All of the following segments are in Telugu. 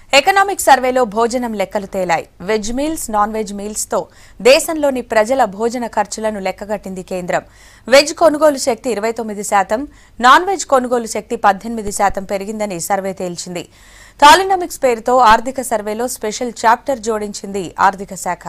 ఎకనామిక్ సర్వేలో భోజనం లెక్కలు తేలాయి veg meals non veg meals తో దేశంలోని ప్రజల భోజన ఖర్చులను లెక్కగట్టింది కేంద్రం వెజ్ కొనుగోలు శక్తి ఇరవై తొమ్మిది శాతం నాన్ వెజ్ కొనుగోలు శక్తి పద్దెనిమిది శాతం పెరిగిందని సర్వే తేల్చింది థాలినామిక్స్ పేరుతో ఆర్థిక సర్వేలో స్పెషల్ చాప్టర్ జోడించింది ఆర్థిక శాఖ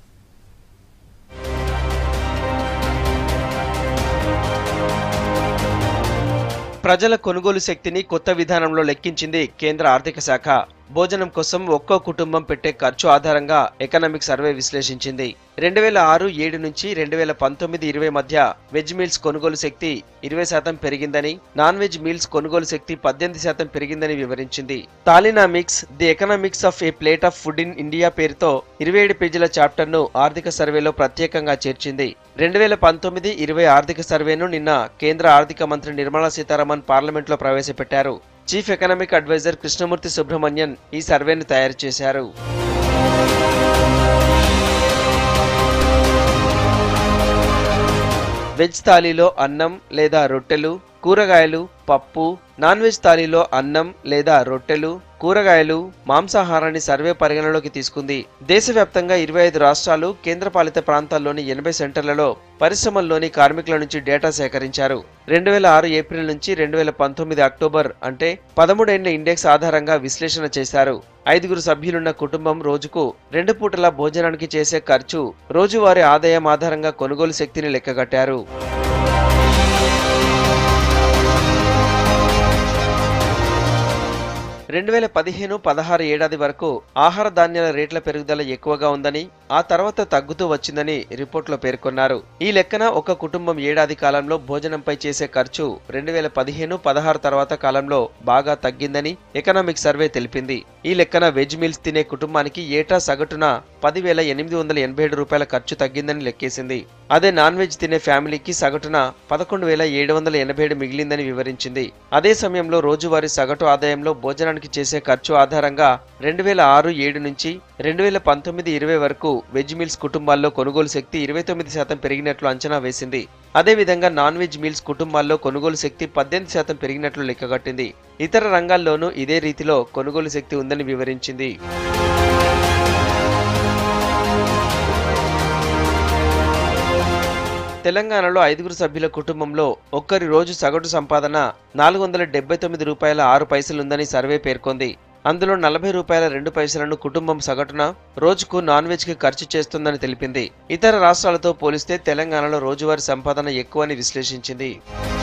ప్రజల కొనుగోలు శక్తిని కొత్త విధానంలో లెక్కించింది కేంద్ర ఆర్థిక శాఖ భోజనం కోసం ఒక్కో కుటుంబం పెట్టే ఖర్చు ఆధారంగా ఎకనామిక్ సర్వే విశ్లేషించింది రెండు వేల ఆరు ఏడు నుంచి రెండు వేల పంతొమ్మిది ఇరవై మధ్య వెజ్ మీల్స్ కొనుగోలు శక్తి ఇరవై శాతం పెరిగిందని నాన్ వెజ్ మీల్స్ కొనుగోలు శక్తి పద్దెనిమిది శాతం పెరిగిందని వివరించింది Thalinomics the economics of a plate of food in India పేరుతో ఇరవై ఏడు పేజీల చాప్టర్ను ఆర్థిక సర్వేలో ప్రత్యేకంగా చేర్చింది రెండు వేల పంతొమ్మిది ఇరవై ఆర్థిక సర్వేను నిన్న కేంద్ర ఆర్థిక మంత్రి నిర్మలా సీతారామన్ పార్లమెంట్లో ప్రవేశపెట్టారు chief economic adviser Krishnamurthy Subramanian ఈ సర్వేను తయారు చేశారు వెజ్ థాలీలో అన్నం లేదా రొట్టెలు కూరగాయలు పప్పు నాన్ వెజ్ థాలీలో అన్నం లేదా రొట్టెలు కూరగాయలు మాంసాహారాన్ని సర్వే పరిగణలోకి తీసుకుంది దేశవ్యాప్తంగా ఇరవై ఐదు రాష్ట్రాలు కేంద్రపాలిత ప్రాంతాల్లోని ఎనభై సెంటర్లలో పరిశ్రమల్లోని కార్మికుల నుంచి డేటా సేకరించారు రెండు వేల ఆరు ఏప్రిల్ నుంచి రెండు వేల పంతొమ్మిది అక్టోబర్ అంటే పదమూడేళ్ల ఇండెక్స్ ఆధారంగా విశ్లేషణ చేశారు ఐదుగురు సభ్యులున్న కుటుంబం రోజుకు రెండు పూటల భోజనానికి చేసే ఖర్చు రోజువారీ ఆదాయం ఆధారంగా కొనుగోలు శక్తిని లెక్కగట్టారు రెండు వేల పదిహేను పదహారు ఏడాది వరకు ఆహార ధాన్యాల రేట్ల పెరుగుదల ఎక్కువగా ఉందని ఆ తర్వాత తగ్గుతూ వచ్చిందని రిపోర్టులో పేర్కొన్నారు ఈ లెక్కన ఒక కుటుంబం ఏడాది కాలంలో భోజనంపై చేసే ఖర్చు రెండు వేల పదిహేను పదహారు తర్వాత కాలంలో బాగా తగ్గిందని ఎకనామిక్ సర్వే తెలిపింది ఈ లెక్కన వెజ్ మీల్స్ తినే కుటుంబానికి ఏటా సగటున పదివేల ఎనిమిది వందల ఎనభై ఏడు రూపాయల ఖర్చు తగ్గిందని లెక్కేసింది అదే నాన్ వెజ్ తినే ఫ్యామిలీకి సగటున పదకొండు వేల ఏడు వందల ఎనభై ఏడు మిగిలిందని వివరించింది అదే సమయంలో రోజువారీ సగటు ఆదాయంలో భోజనానికి చేసే ఖర్చు ఆధారంగా రెండు వేల ఆరు ఏడు నుంచి రెండు వేల పంతొమ్మిది ఇరవై వరకు వెజ్ మీల్స్ కుటుంబాల్లో కొనుగోలు శక్తి ఇరవై తొమ్మిది శాతం పెరిగినట్లు అంచనా వేసింది అదేవిధంగా నాన్ వెజ్ మీల్స్ కుటుంబాల్లో కొనుగోలు శక్తి పద్దెనిమిది శాతం పెరిగినట్లు లెక్కగట్టింది ఇతర రంగాల్లోనూ ఇదే రీతిలో కొనుగోలు శక్తి ఉందని వివరించింది తెలంగాణలో ఐదుగురు సభ్యుల కుటుంబంలో ఒక్కరి రోజు సగటు సంపాదన నాలుగు వందల డెబ్బై తొమ్మిది రూపాయల ఆరు పైసలుందని సర్వే పేర్కొంది అందులో నలభై రూపాయల రెండు పైసలను కుటుంబం సగటున రోజుకు నాన్ వెజ్ కి ఖర్చు చేస్తుందని తెలిపింది ఇతర రాష్ట్రాలతో పోలిస్తే తెలంగాణలో రోజువారీ సంపాదన ఎక్కువని విశ్లేషించింది